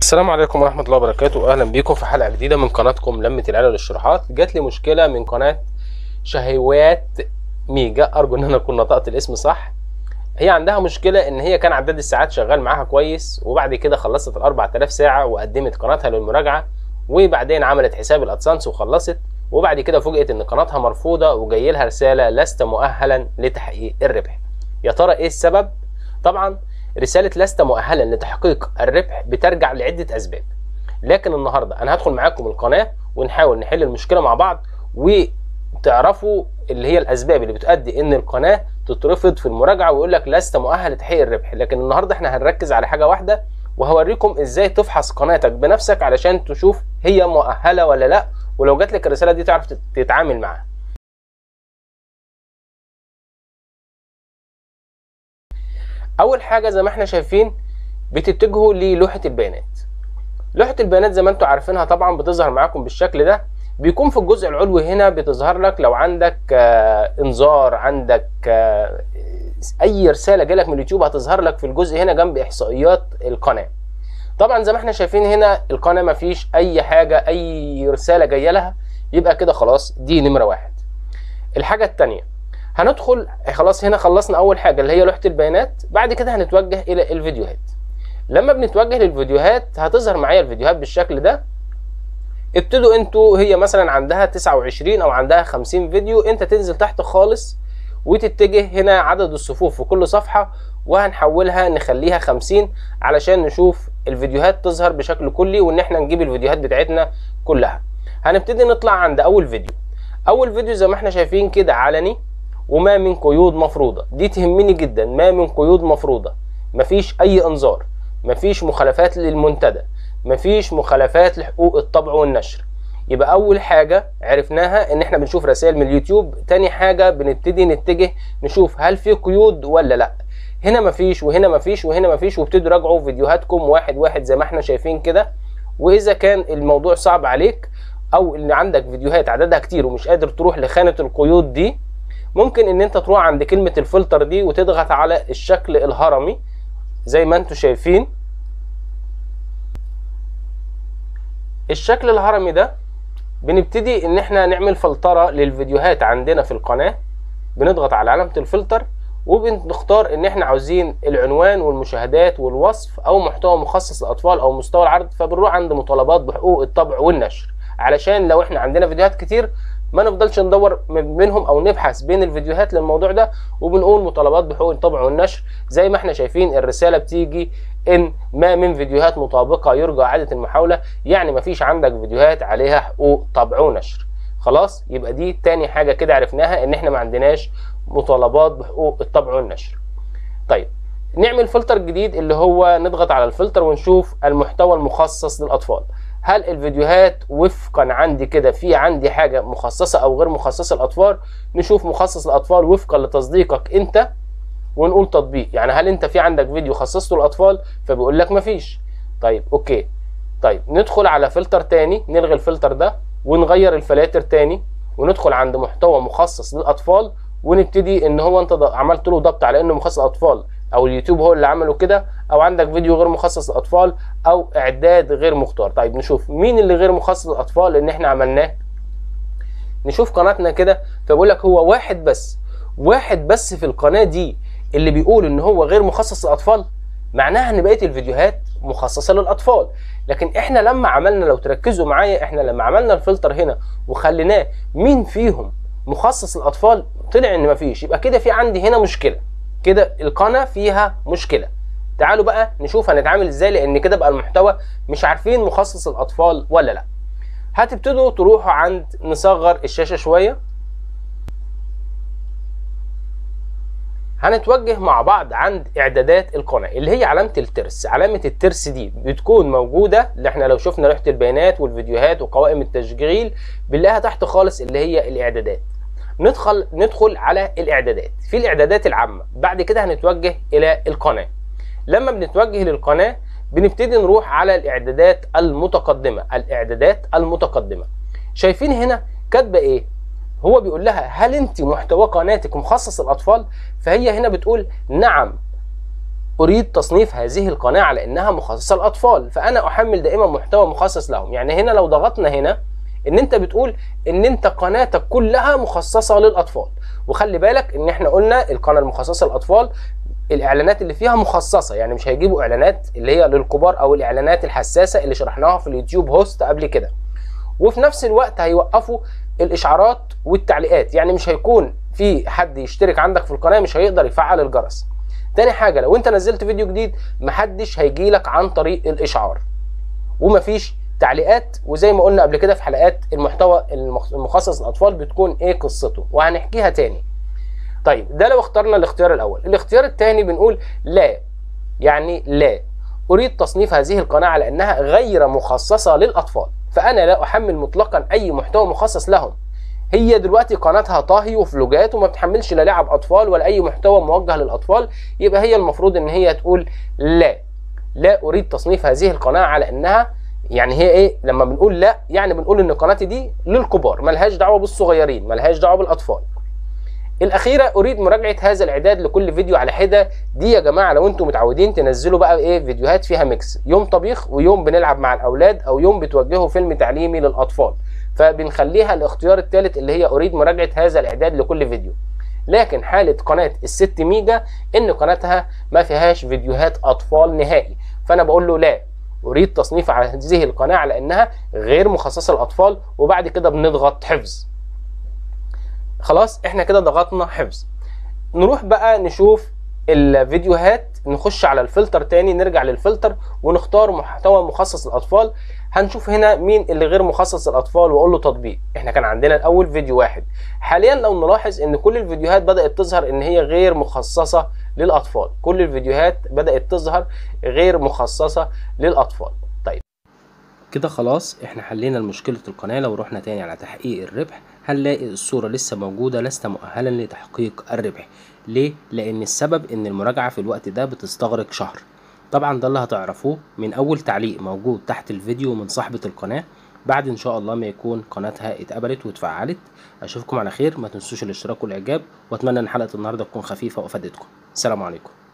السلام عليكم ورحمة الله وبركاته وأهلا بيكم في حلقة جديدة من قناتكم لمة العيلة للشروحات جات لي مشكلة من قناة شهوات ميجا أرجو إن أنا أكون نطقت الاسم صح هي عندها مشكلة إن هي كان عداد الساعات شغال معاها كويس وبعد كده خلصت ال 4000 ساعة وقدمت قناتها للمراجعة وبعدين عملت حساب الأدسانس وخلصت وبعد كده فوجئت إن قناتها مرفوضة وجاي لها رسالة لست مؤهلا لتحقيق الربح يا ترى إيه السبب؟ طبعا رسالة لست مؤهلا لتحقيق الربح بترجع لعدة أسباب لكن النهاردة أنا هدخل معاكم القناة ونحاول نحل المشكلة مع بعض وتعرفوا اللي هي الأسباب اللي بتؤدي إن القناة تترفض في المراجعة ويقول لك لست مؤهل لتحقيق الربح لكن النهاردة احنا هنركز على حاجة واحدة وهوريكم ازاي تفحص قناتك بنفسك علشان تشوف هي مؤهلة ولا لا ولو جات لك الرسالة دي تعرف تتعامل معاها اول حاجه زي ما احنا شايفين بتتجهوا للوحه البيانات لوحه البيانات زي ما انتم عارفينها طبعا بتظهر معاكم بالشكل ده بيكون في الجزء العلوي هنا بتظهر لك لو عندك آه انذار عندك آه اي رساله جالك من اليوتيوب هتظهر لك في الجزء هنا جنب احصائيات القناه طبعا زي ما احنا شايفين هنا القناه ما فيش اي حاجه اي رساله جايه لها يبقى كده خلاص دي نمره واحد الحاجه الثانيه هندخل خلاص هنا خلصنا اول حاجه اللي هي لوحه البيانات بعد كده هنتوجه الى الفيديوهات لما بنتوجه للفيديوهات هتظهر معايا الفيديوهات بالشكل ده ابتدوا انتوا هي مثلا عندها 29 او عندها 50 فيديو انت تنزل تحت خالص وتتجه هنا عدد الصفوف في كل صفحه وهنحولها نخليها 50 علشان نشوف الفيديوهات تظهر بشكل كلي وان احنا نجيب الفيديوهات بتاعتنا كلها هنبتدي نطلع عند اول فيديو اول فيديو زي ما احنا شايفين كده علني وما من قيود مفروضه دي تهمني جدا ما من قيود مفروضه مفيش اي انذار مفيش مخالفات للمنتدى مفيش مخالفات لحقوق الطبع والنشر يبقى اول حاجه عرفناها ان احنا بنشوف رسائل من اليوتيوب تاني حاجه بنبتدي نتجه نشوف هل في قيود ولا لا هنا مفيش وهنا مفيش وهنا مفيش وابتدوا راجعوا فيديوهاتكم واحد واحد زي ما احنا شايفين كده واذا كان الموضوع صعب عليك او ان عندك فيديوهات عددها كتير ومش قادر تروح لخانه القيود دي ممكن ان انت تروح عند كلمة الفلتر دي وتضغط على الشكل الهرمي زي ما انتم شايفين الشكل الهرمي ده بنبتدي ان احنا نعمل فلترة للفيديوهات عندنا في القناة بنضغط على علامة الفلتر وبنختار ان احنا عاوزين العنوان والمشاهدات والوصف او محتوى مخصص للاطفال او مستوى العرض فبنروح عند مطالبات بحقوق الطبع والنشر علشان لو احنا عندنا فيديوهات كتير ما نفضلش ندور منهم او نبحث بين الفيديوهات للموضوع ده وبنقول مطالبات بحقوق الطبع والنشر زي ما احنا شايفين الرساله بتيجي ان ما من فيديوهات مطابقه يرجى اعاده المحاوله يعني ما فيش عندك فيديوهات عليها حقوق طبع ونشر خلاص يبقى دي تاني حاجه كده عرفناها ان احنا ما عندناش مطالبات بحقوق الطبع والنشر طيب نعمل فلتر جديد اللي هو نضغط على الفلتر ونشوف المحتوى المخصص للاطفال هل الفيديوهات وفقا عندي كده في عندي حاجه مخصصه او غير مخصصه للاطفال نشوف مخصص للاطفال وفقا لتصديقك انت ونقول تطبيق يعني هل انت في عندك فيديو خصصته للاطفال فبيقول لك مفيش طيب اوكي طيب ندخل على فلتر تاني نلغي الفلتر ده ونغير الفلاتر تاني وندخل عند محتوى مخصص للاطفال ونبتدي ان هو انت عملت له ضبط على انه مخصص للاطفال او اليوتيوب هو اللي عمله كده او عندك فيديو غير مخصص للاطفال او اعداد غير مختار طيب نشوف مين اللي غير مخصص للاطفال لان احنا عملناه نشوف قناتنا كده فبقول لك هو واحد بس واحد بس في القناه دي اللي بيقول ان هو غير مخصص للاطفال معناها ان بقيه الفيديوهات مخصصه للاطفال لكن احنا لما عملنا لو تركزوا معايا احنا لما عملنا الفلتر هنا وخليناه مين فيهم مخصص للاطفال طلع ان مفيش يبقى كده في عندي هنا مشكله كده القناه فيها مشكله تعالوا بقى نشوف هنتعامل ازاي لان كده بقى المحتوى مش عارفين مخصص الاطفال ولا لا هتبتدوا تروحوا عند نصغر الشاشه شويه هنتوجه مع بعض عند اعدادات القناه اللي هي علامه الترس علامه الترس دي بتكون موجوده اللي احنا لو شفنا لوحه البيانات والفيديوهات وقوائم التشغيل بنلاقيها تحت خالص اللي هي الاعدادات ندخل ندخل على الاعدادات في الاعدادات العامه بعد كده هنتوجه الى القناه لما بنتوجه للقناه بنبتدي نروح على الاعدادات المتقدمه الاعدادات المتقدمه شايفين هنا كاتبه ايه هو بيقول لها هل انت محتوى قناتك مخصص للاطفال فهي هنا بتقول نعم اريد تصنيف هذه القناه على انها مخصصه للاطفال فانا احمل دائما محتوى مخصص لهم يعني هنا لو ضغطنا هنا ان انت بتقول ان انت قناتك كلها مخصصه للاطفال وخلي بالك ان احنا قلنا القناه المخصصه للاطفال الاعلانات اللي فيها مخصصه يعني مش هيجيبوا اعلانات اللي هي للكبار او الاعلانات الحساسه اللي شرحناها في اليوتيوب هوست قبل كده وفي نفس الوقت هيوقفوا الاشعارات والتعليقات يعني مش هيكون في حد يشترك عندك في القناه مش هيقدر يفعل الجرس تاني حاجه لو انت نزلت فيديو جديد محدش هيجيلك عن طريق الاشعار ومفيش تعليقات وزي ما قلنا قبل كده في حلقات المحتوى المخصص للاطفال بتكون ايه قصته وهنحكيها تاني طيب ده لو اخترنا الاختيار الاول الاختيار الثاني بنقول لا يعني لا اريد تصنيف هذه القناه على انها غير مخصصه للاطفال فانا لا احمل مطلقا اي محتوى مخصص لهم هي دلوقتي قناتها طاهي وفلوجات وما بتحملش لا لعب اطفال ولا اي محتوى موجه للاطفال يبقى هي المفروض ان هي تقول لا لا اريد تصنيف هذه القناه على انها يعني هي ايه لما بنقول لا يعني بنقول ان قناتي دي للكبار ملهاش دعوه بالصغيرين ملهاش دعوه بالاطفال الاخيره اريد مراجعه هذا الاعداد لكل فيديو على حده دي يا جماعه لو انتم متعودين تنزلوا بقى ايه فيديوهات فيها ميكس يوم طبيخ ويوم بنلعب مع الاولاد او يوم بتوجهوا فيلم تعليمي للاطفال فبنخليها الاختيار الثالث اللي هي اريد مراجعه هذا الاعداد لكل فيديو لكن حاله قناه الست ميجا ان قناتها ما فيهاش فيديوهات اطفال نهائي فانا بقول له لا اريد تصنيف هذه القناه على انها غير مخصصه للاطفال وبعد كده بنضغط حفظ خلاص احنا كده ضغطنا حفظ نروح بقى نشوف الفيديوهات نخش على الفلتر تاني نرجع للفلتر ونختار محتوى مخصص للاطفال هنشوف هنا مين اللي غير مخصص للاطفال واقول له تطبيق احنا كان عندنا الاول فيديو واحد حاليا لو نلاحظ ان كل الفيديوهات بدات تظهر ان هي غير مخصصه للاطفال كل الفيديوهات بدات تظهر غير مخصصه للاطفال طيب كده خلاص احنا حلينا مشكله القناه لو رحنا تاني على تحقيق الربح هنلاقي الصورة لسه موجودة لست مؤهلا لتحقيق الربح ليه؟ لأن السبب إن المراجعة في الوقت ده بتستغرق شهر طبعا ده اللي هتعرفوه من أول تعليق موجود تحت الفيديو من صاحبة القناة بعد إن شاء الله ما يكون قناتها اتقبلت واتفعلت أشوفكم على خير ما تنسوش الاشتراك والإعجاب وأتمنى إن حلقة النهاردة تكون خفيفة وأفادتكم السلام عليكم